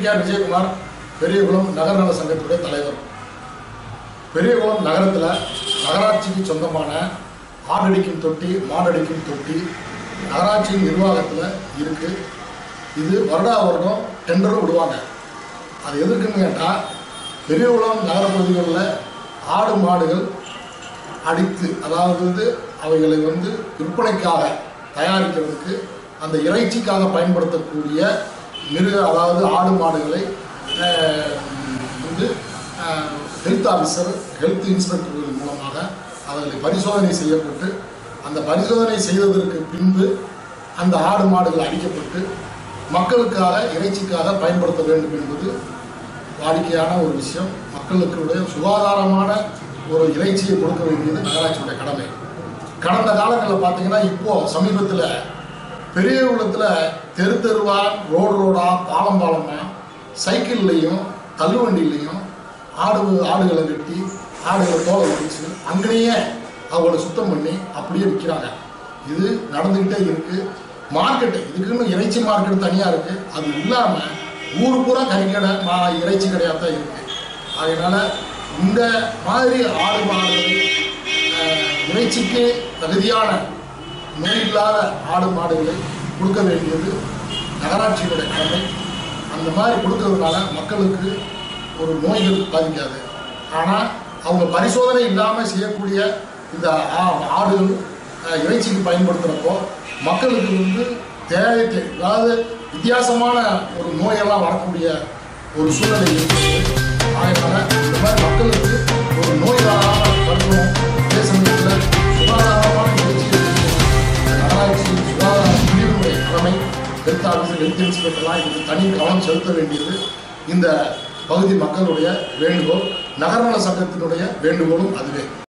K Vijayakumar Periyakulam நகர்நல சங்கத்துடைய தலைவர் பெரியகுளம் நகரத்தில் நகராட்சிக்கு சொந்தமான ஆடடிக்கும் தொட்டி மாடடிக்கும் தொட்டி நகராட்சியின் நிர்வாகத்தில் இருக்குது இது வருடா வருடம் டெண்டர் விடுவாங்க அது எதுக்குன்னு கேட்டால் பெரியகுளம் நகரப்பகுதிகளில் ஆடு மாடுகள் அடித்து அதாவது வந்து அவைகளை வந்து விற்பனைக்காக தயாரிக்கிறதுக்கு அந்த இறைச்சிக்காக பயன்படுத்தக்கூடிய மிருக அதாவது ஆடு மாடுகளை அஹ், வந்து ஹெல்த் ஆஃபீஸர் ஹெல்த் இன்ஸ்பெக்டர்கள் மூலமாக அவர்களை பரிசோதனை செய்யப்பட்டு அந்த பரிசோதனை செய்ததற்கு பின்பு அந்த ஆடு மாடுகள் அடிக்கப்பட்டு மக்களுக்காக இறைச்சிக்காக பயன்படுத்த வேண்டும் என்பது வாடிக்கையான ஒரு விஷயம் மக்களுக்குடைய சுகாதாரமான ஒரு இறைச்சியை கொடுக்க வேண்டியது நகராட்சியுடைய கடமை கடந்த காலங்களில் பார்த்தீங்கன்னா இப்போ சமீபத்தில் பெரிய உள்ளத்தில் தெரு தெருவா ரோடு ரோடா பாலம் பாலமா சைக்கிள்லையும் தள்ளுவண்டிலையும் ஆடு ஆடுகளை வெட்டி ஆடுகளை தோலை உரிச்சு அங்கேயே அவங்கள சுத்தம் பண்ணி அப்படியே விற்கிறாங்க இது நடந்துக்கிட்டே இருக்கு மார்க்கெட்டு இதுக்குன்னு இறைச்சி மார்க்கெட் தனியாக இருக்கு அது இல்லாமல் ஊர் பூரா கறிக்கடை மா இறைச்சி கடையாக தான் இருக்கு அதனால இந்த மாதிரி ஆடு மாடுகள் அஹ், இறைச்சிக்கு தகுதியான நோய் இல்லாத ஆடு மாடுகளை கொடுக்க வேண்டியது நகராட்சியினுடைய கடமை அந்த மாதிரி கொடுக்கறதுனால மக்களுக்கு ஒரு நோய்கள் பாதிக்காது ஆனால் அவங்க பரிசோதனை இல்லாமல் செய்யக்கூடிய இந்த ஆ- ஆடுகள் அஹ், இறைச்சிக்கு பயன்படுத்துகிறப்போ மக்களுக்கு வந்து தேவை தே- அதாவது வித்தியாசமான ஒரு நோயெல்லாம் வரக்கூடிய ஒரு சூழ்நிலை இருக்குது அதனால இந்த மாதிரி மக்களுக்கு ஒரு நோய் வராமல் தடுக்கணும் அதே சமயத்தில் சுகாதாரமான இறைச்சி நகராட்சி சுகாதார பிரிவினுடைய கடமை ஹெல்த் ஆஃபீஸர் ஹெல்த் இன்ஸ்பெக்டர்லாம் இதுக்கு தனி கவனம் செலுத்த வேண்டியது இந்த பகுதி மக்களுடைய வேண்டுகோள் நகர்நல சங்கத்தினுடைய வேண்டுகோளும் அதுவே